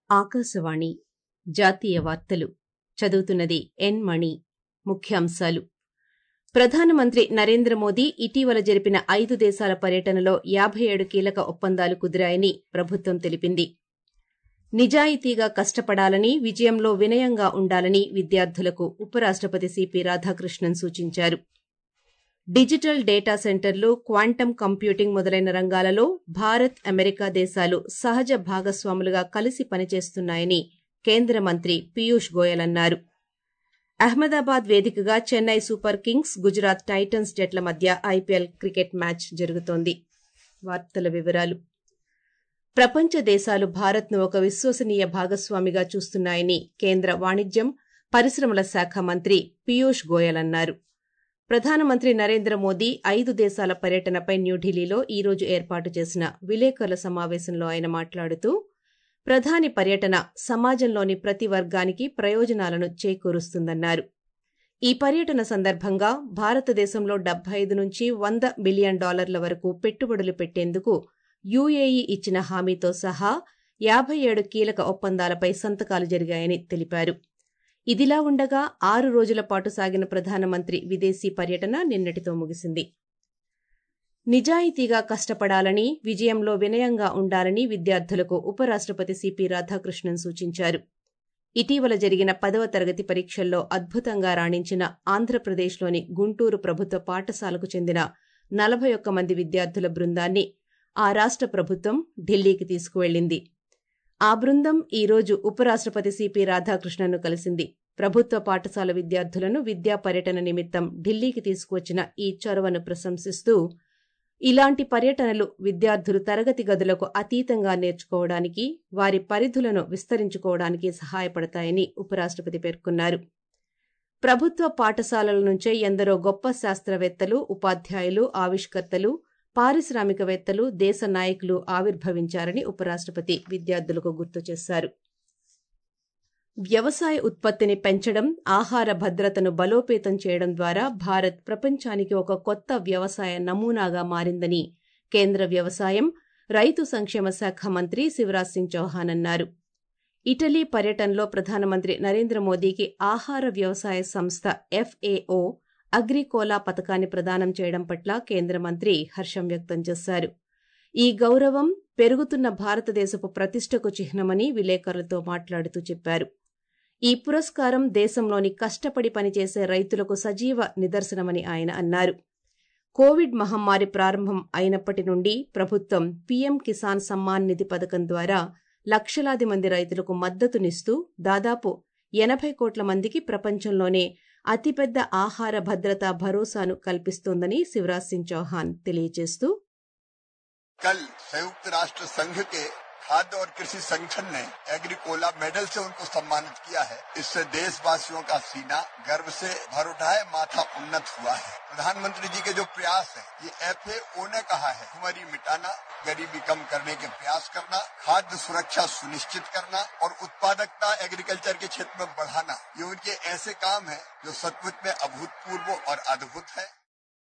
ఆకాశవాణి జాతీయ వార్తలు చదువుతున్నది ఎన్ మణి ముఖ్యాంశాలు ప్రధానమంత్రి నరేంద్ర మోదీ ఇటీవల జరిపిన ఐదు దేశాల పర్యటనలో యాబై ఏడు కీలక ఒప్పందాలు కుదిరాయని ప్రభుత్వం తెలిపింది నిజాయితీగా కష్టపడాలని విజయంలో వినయంగా ఉండాలని విద్యార్థులకు ఉపరాష్టపతి సిపి రాధాకృష్ణన్ సూచించారు డిజిటల్ డేటా సెంటర్లు క్వాంటమ్ కంప్యూటింగ్ మొదలైన రంగాలలో భారత్ అమెరికా దేశాలు సహజ భాగస్వాములుగా కలిసి పనిచేస్తున్నాయని కేంద్ర మంత్రి పీయూష్ గోయల్ అన్నారు అహ్మదాబాద్ వేదికగా Chennai Super Kings Gujarat Titans జట్ల మధ్య ఐపీఎల్ క్రికెట్ మ్యాచ్ జరుగుతోంది వార్తల వివరాలు ప్రపంచ దేశాలు భారత్ను ఒక విశ్వసనీయ భాగస్వామిగా చూస్తున్నాయని కేంద్ర వాణిజ్యం పరిశ్రమల శాఖ మంత్రి పీయూష్ గోయల్ అన్నారు ప్రధానమంత్రి నరేంద్ర మోదీ ఐదు దేశాల పర్యటనపై న్యూఢిల్లీలో ఈ రోజు ఏర్పాటు చేసిన విలేకరుల సమావేశంలో ఆయన మాట్లాడుతూ ప్రధాని పర్యటన సమాజంలోని ప్రతి వర్గానికి ప్రయోజనాలను చేకూరుస్తుందన్నారు ఈ పర్యటన సందర్భంగా భారతదేశంలో డెబ్బై ఐదు నుంచి వంద బిలియన్ డాలర్ల వరకు పెట్టుబడులు పెట్టేందుకు యూఏఈ ఇచ్చిన హామీతో సహా యాబై ఏడు కీలక ఒప్పందాలపై సంతకాలు జరిగాయని తెలిపారు ఇదిలా ఉండగా ఆరు రోజుల పాటు సాగిన ప్రధానమంత్రి విదేశీ పర్యటన నిన్నటితో ముగిసింది నిజాయితీగా కష్టపడాలని విజయంలో వినయంగా ఉండాలని విద్యార్థులకు ఉపరాష్టపతి సిపి రాధాకృష్ణన్ సూచించారు ఇటీవల జరిగిన పదవ తరగతి పరీక్షల్లో అద్భుతంగా రాణించిన ఆంధ్రప్రదేశ్లోని గుంటూరు ప్రభుత్వ పాఠశాలకు చెందిన నలభై ఒక్క మంది విద్యార్థుల బృందాన్ని ఆ రాష్ట ప్రభుత్వం ఢిల్లీకి తీసుకువెళ్లింది ఆ బృందం ఈ రోజు ఉపరాష్టపతి సిపి రాధాకృష్ణన్ను కలిసింది ప్రభుత్వ పాఠశాల విద్యార్థులను విద్యా పర్యటన నిమిత్తం ఢిల్లీకి తీసుకువచ్చిన ఈ చొరవను ప్రశంసిస్తూ ఇలాంటి పర్యటనలు విద్యార్థులు తరగతి గదులకు అతీతంగా నేర్చుకోవడానికి వారి పరిధులను విస్తరించుకోవడానికి సహాయపడతాయని ఉపరాష్టపతి పేర్కొన్నారు ప్రభుత్వ పాఠశాలల నుంచే ఎందరో గొప్ప శాస్త్రవేత్తలు ఉపాధ్యాయులు ఆవిష్కర్తలు పారిశ్రామికవేత్తలు దేశ నాయకులు ఆవిర్భవించారని ఉపరాష్టపతి విద్యార్థులకు గుర్తు చేశారు వ్యవసాయ ఉత్పత్తిని పెంచడం ఆహార భద్రతను బలోపేతం చేయడం ద్వారా భారత్ ప్రపంచానికి ఒక కొత్త వ్యవసాయ నమూనాగా మారిందని కేంద్ర వ్యవసాయం రైతు సంక్షేమ శాఖ మంత్రి శివరాజ్ సింగ్ చౌహాన్ అన్నారు ఇటలీ పర్యటనలో ప్రధానమంత్రి నరేంద్ర మోదీకి ఆహార వ్యవసాయ సంస్థ ఎఫ్ఏఓ అగ్రికోలా పథకాన్ని ప్రదానం చేయడం పట్ల కేంద్ర మంత్రి హర్షం వ్యక్తం చేశారు ఈ గౌరవం పెరుగుతున్న భారతదేశపు ప్రతిష్టకు చిహ్నమని విలేకరులతో మాట్లాడుతూ చెప్పారు ఈ పురస్కారం దేశంలోని కష్టపడి పనిచేసే రైతులకు సజీవ నిదర్శనమని ఆయన అన్నారు కోవిడ్ మహమ్మారి ప్రారంభం అయినప్పటి నుండి ప్రభుత్వం పీఎం కిసాన్ సమ్మాన్ నిధి పథకం ద్వారా లక్షలాది మంది రైతులకు మద్దతునిస్తూ దాదాపు ఎనభై కోట్ల మందికి ప్రపంచంలోనే అతిపెద్ద ఆహార భద్రతా భరోసాను కల్పిస్తోందని శివరాజ్ సింగ్ చౌహాన్ తెలియజేస్తూ कल संयुक्त राष्ट्र संघ के खाद्य और कृषि संगठन ने एग्रीकोला मेडल से उनको सम्मानित किया है इससे देशवासियों का सीना गर्व से भर उठा है माथा उन्नत हुआ है प्रधानमंत्री जी के जो प्रयास है ये एफएओ ने कहा है भुखमरी मिटाना गरीबी कम करने के प्रयास करना खाद्य सुरक्षा सुनिश्चित करना और उत्पादकता एग्रीकल्चर के क्षेत्र में बढ़ाना ये उनके ऐसे काम है जो सचमुच में अभूतपूर्व और अद्भुत है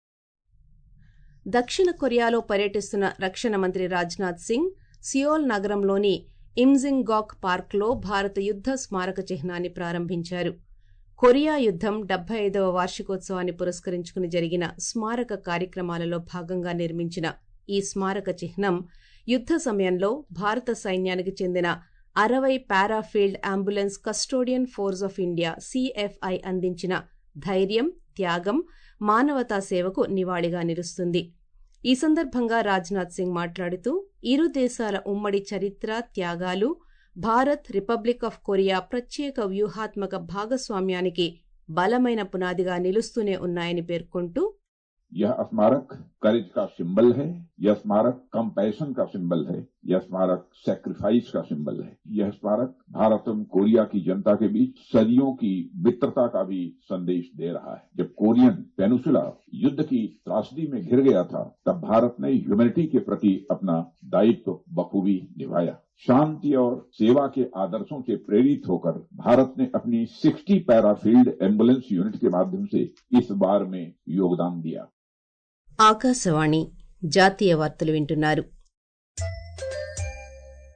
దక్షిణ కొరియాలో పర్యటిస్తున్న రక్షణ మంత్రి రాజ్నాథ్ సింగ్ సియోల్ నగరంలోని ఇమ్జింగాక్ పార్క్లో భారత యుద్ధ స్మారక చిహ్నాన్ని ప్రారంభించారు కొరియా యుద్దం డెబ్బై ఐదవ వార్షికోత్సవాన్ని పురస్కరించుకుని జరిగిన స్మారక కార్యక్రమాలలో భాగంగా నిర్మించిన ఈ స్మారక చిహ్నం యుద్ధ సమయంలో భారత సైన్యానికి చెందిన అరవై para field ambulance custodian force of India CFI అందించిన ధైర్యం త్యాగం మానవతా సేవకు నివాళిగా నిలుస్తుంది ఈ సందర్భంగా రాజ్నాథ్ సింగ్ మాట్లాడుతూ ఇరు దేశాల ఉమ్మడి చరిత్ర త్యాగాలు భారత్ రిపబ్లిక్ ఆఫ్ కొరియా ప్రత్యేక వ్యూహాత్మక భాగస్వామ్యానికి బలమైన పునాదిగా నిలుస్తూనే ఉన్నాయని పేర్కొంటూ यह स्मारक करेज का सिंबल है यह स्मारक कंपैशन का सिंबल है यह स्मारक सेक्रीफाइस का सिंबल है यह स्मारक भारत एवं कोरिया की जनता के बीच सदियों की मित्रता का भी संदेश दे रहा है जब कोरियन पेनुसुला युद्ध की त्रासदी में घिर गया था तब भारत ने ह्यूमैनिटी के प्रति अपना दायित्व बखूबी निभाया शांति और सेवा के आदर्शों से प्रेरित होकर भारत ने अपनी 60 पैराफील्ड एम्बुलेंस यूनिट के माध्यम से इस बार में योगदान दिया ఆకాశవాణి జాతీయ వార్తలు వింటున్నారు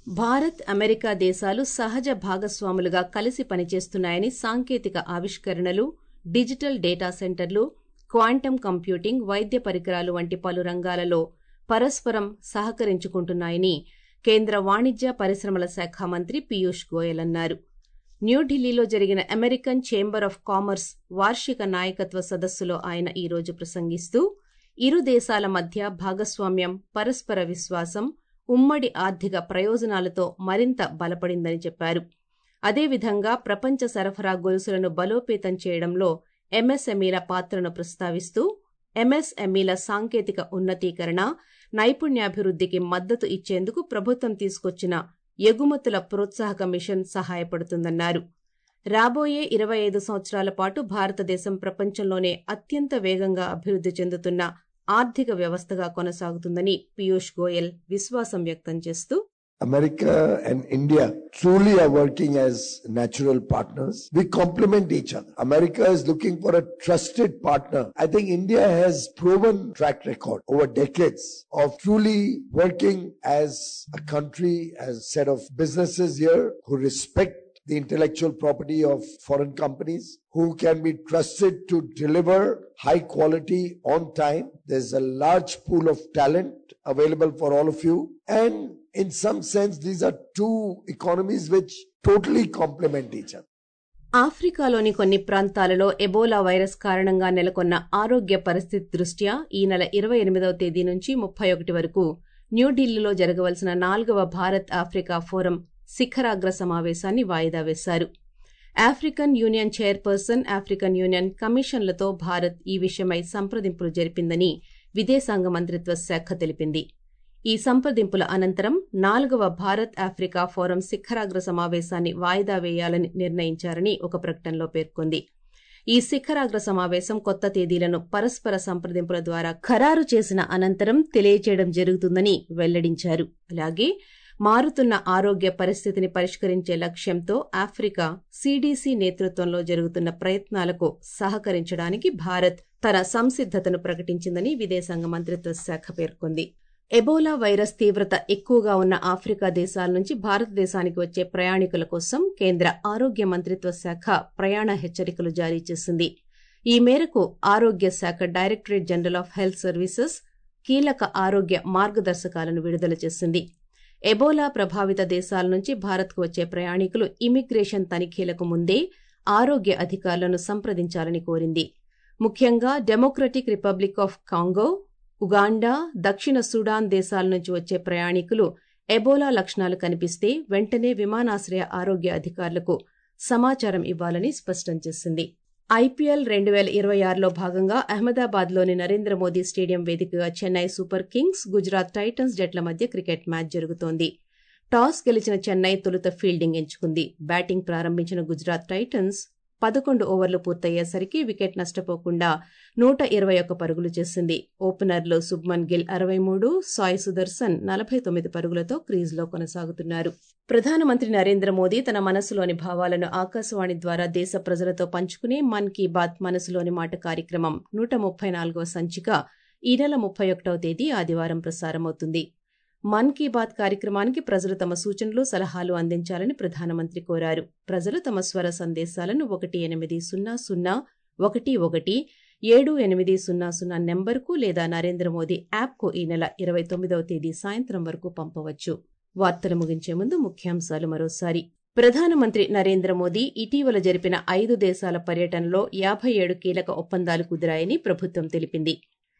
భారత్ అమెరికా దేశాలు సహజ భాగస్వాములుగా కలిసి పనిచేస్తున్నాయని సాంకేతిక ఆవిష్కరణలు డిజిటల్ డేటా సెంటర్లు క్వాంటం కంప్యూటింగ్ వైద్య పరికరాలు వంటి పలు రంగాలలో పరస్పరం సహకరించుకుంటున్నాయని కేంద్ర వాణిజ్య పరిశ్రమల శాఖ మంత్రి పీయూష్ గోయల్ అన్నారు న్యూఢిల్లీలో జరిగిన అమెరికన్ ఛేంబర్ ఆఫ్ కామర్స్ వార్షిక నాయకత్వ సదస్సులో ఆయన ఈ రోజు ప్రసంగిస్తూ ఇరు దేశాల మధ్య భాగస్వామ్యం పరస్పర విశ్వాసం ఉమ్మడి ఆర్థిక ప్రయోజనాలతో మరింత బలపడిందని చెప్పారు అదేవిధంగా ప్రపంచ సరఫరా గొలుసులను బలోపేతం చేయడంలో ఎంఎస్ఎంఈల పాత్రను ప్రస్తావిస్తూ ఎంఎస్ఎంఈల సాంకేతిక ఉన్నతీకరణ నైపుణ్యాభివృద్ధికి మద్దతు ఇచ్చేందుకు ప్రభుత్వం తీసుకొచ్చిన ఎగుమతుల ప్రోత్సాహక మిషన్ సహాయపడుతుందన్నారు రాబోయే ఇరవై ఐదు సంవత్సరాల పాటు భారతదేశం ప్రపంచంలోనే అత్యంత వేగంగా అభివృద్ధి చెందుతున్న ఆర్థిక వ్యవస్థగా కొనసాగుతుందని పీయూష్ గోయల్ విశ్వాసం వ్యక్తం చేస్తూ America and India truly are working as natural partners. We complement each other. America is looking for a trusted partner. I think India has proven track record over decades of truly working as a country, as a set of businesses here who respect the intellectual property of foreign companies who can be trusted to deliver high quality on time. There's a large pool of talent available for all of you. And in some sense, these are two economies which totally complement each other. ఆఫ్రికాలోని కొన్ని ప్రాంతాలలో Ebola virus కారణంగా నెలకొన్న ఆరోగ్య పరిస్థితి దృష్ట్యా ఈ నెల ఇరవై ఎనిమిదవ తేదీ నుంచి ముప్పై ఒకటి వరకు న్యూఢిల్లీలో జరగవలసిన నాలుగవ భారత్ ఆఫ్రికా ఫోరం శిఖరాగ్ర సమావేశాన్ని వాయిదా వేశారు African Union chairperson African Union కమిషన్లతో భారత్ ఈ విషయమై సంప్రదింపులు జరిపిందని విదేశాంగ మంత్రిత్వ శాఖ తెలిపింది ఈ సంప్రదింపుల అనంతరం నాలుగవ భారత్ ఆఫ్రికా ఫోరం శిఖరాగ్ర సమావేశాన్ని వాయిదా వేయాలని నిర్ణయించారని ఒక ప్రకటనలో పేర్కొంది ఈ శిఖరాగ్ర సమావేశం కొత్త తేదీలను పరస్పర సంప్రదింపుల ద్వారా ఖరారు చేసిన అనంతరం తెలియచేయడం జరుగుతుందని వెల్లడించారు అలాగే మారుతున్న ఆరోగ్య పరిస్థితిని పరిష్కరించే లక్ష్యంతో ఆఫ్రికా సీడీసీ నేతృత్వంలో జరుగుతున్న ప్రయత్నాలకు సహకరించడానికి భారత్ తన సంసిద్దతను ప్రకటించిందని విదేశాంగ మంత్రిత్వ శాఖ పేర్కొంది ఎబోలా వైరస్ తీవ్రత ఎక్కువగా ఉన్న ఆఫ్రికా దేశాల నుంచి భారతదేశానికి వచ్చే ప్రయాణికుల కోసం కేంద్ర ఆరోగ్య మంత్రిత్వ శాఖ ప్రయాణ హెచ్చరికలు జారీ చేసింది ఈ మేరకు ఆరోగ్య శాఖ directorate general of health services కీలక ఆరోగ్య మార్గదర్శకాలను విడుదల చేసింది ఎబోలా ప్రభావిత దేశాల నుంచి భారత్కు వచ్చే ప్రయాణికులు ఇమిగ్రేషన్ తనిఖీలకు ముందే ఆరోగ్య అధికారులను సంప్రదించాలని కోరింది ముఖ్యంగా Democratic Republic of Congo Uganda దక్షిణ సుడాన్ దేశాల నుంచి వచ్చే ప్రయాణికులు ఎబోలా లక్షణాలు కనిపిస్తే వెంటనే విమానాశ్రయ ఆరోగ్య అధికారులకు సమాచారం ఇవ్వాలని స్పష్టం చేసింది ఐపీఎల్ రెండు వేల ఇరవై ఆరులో భాగంగా అహ్మదాబాద్లోని నరేంద్ర మోదీ స్టేడియం వేదికగా Chennai Super Kings Gujarat Titans జట్ల మధ్య క్రికెట్ మ్యాచ్ జరుగుతోంది టాస్ గెలిచిన చెన్నై తొలుత ఫీల్డింగ్ ఎంచుకుంది బ్యాటింగ్ ప్రారంభించిన గుజరాత్ టైటన్స్ పదకొండు ఓవర్లు పూర్తయ్యేసరికి వికెట్ నష్టపోకుండా నూట ఇరవై ఒక్క పరుగులు చేసింది ఓపెనర్లో సుబ్మన్ గిల్ అరవై మూడు సాయి సుదర్శన్ నలభై తొమ్మిది పరుగులతో క్రీజ్లో కొనసాగుతున్నారు ప్రధానమంత్రి నరేంద్ర మోదీ తన మనసులోని భావాలను ఆకాశవాణి ద్వారా దేశ ప్రజలతో పంచుకునే మన్ కీ బాత్ మనసులోని మాట కార్యక్రమం నూట ముప్పై నాలుగవ సంచిక ఈ నెల ముప్పై ఒకటవ తేదీ ఆదివారం ప్రసారమవుతుంది మన్ కీ బాత్ కార్యక్రమానికి ప్రజలు తమ సూచనలు సలహాలు అందించాలని ప్రధానమంత్రి కోరారు ప్రజలు తమ స్వర సందేశాలను ఒకటి ఎనిమిది సున్నా సున్నా ఒకటి ఒకటి ఏడు ఎనిమిది సున్నా సున్నా నెంబర్కు లేదా నరేంద్ర మోదీ యాప్కు ఈ నెల ఇరవై తొమ్మిదవ తేదీ సాయంత్రం వరకు పంపవచ్చు వార్తలు ముగించే ముందు ముఖ్యాంశాలు మరోసారి ప్రధానమంత్రి నరేంద్ర మోదీ ఇటీవల జరిపిన ఐదు దేశాల పర్యటనలో యాభై ఏడు కీలక ఒప్పందాలు కుదిరాయని ప్రభుత్వం తెలిపింది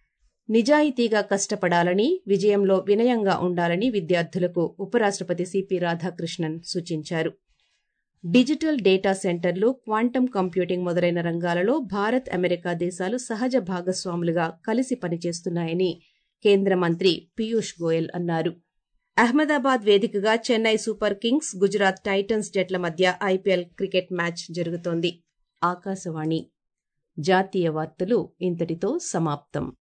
నిజాయితీగా కష్టపడాలని విజయంలో వినయంగా ఉండాలని విద్యార్థులకు ఉపరాష్ట్రపతి సిపి రాధాకృష్ణన్ సూచించారు డిజిటల్ డేటా సెంటర్లు క్వాంటం కంప్యూటింగ్ మొదలైన రంగాలలో భారత్ అమెరికా దేశాలు సహజ భాగస్వాములుగా కలిసి పనిచేస్తున్నాయని కేంద్ర మంత్రి పీయూష్ గోయల్ అన్నారు అహ్మదాబాద్ వేదికగా Chennai Super Kings Gujarat Titans జట్ల మధ్య ఐపీఎల్ క్రికెట్ మ్యాచ్ జరుగుతోంది ఆకాశవాణి జాతీయ వార్తలు ఇంతటితో సమాప్తం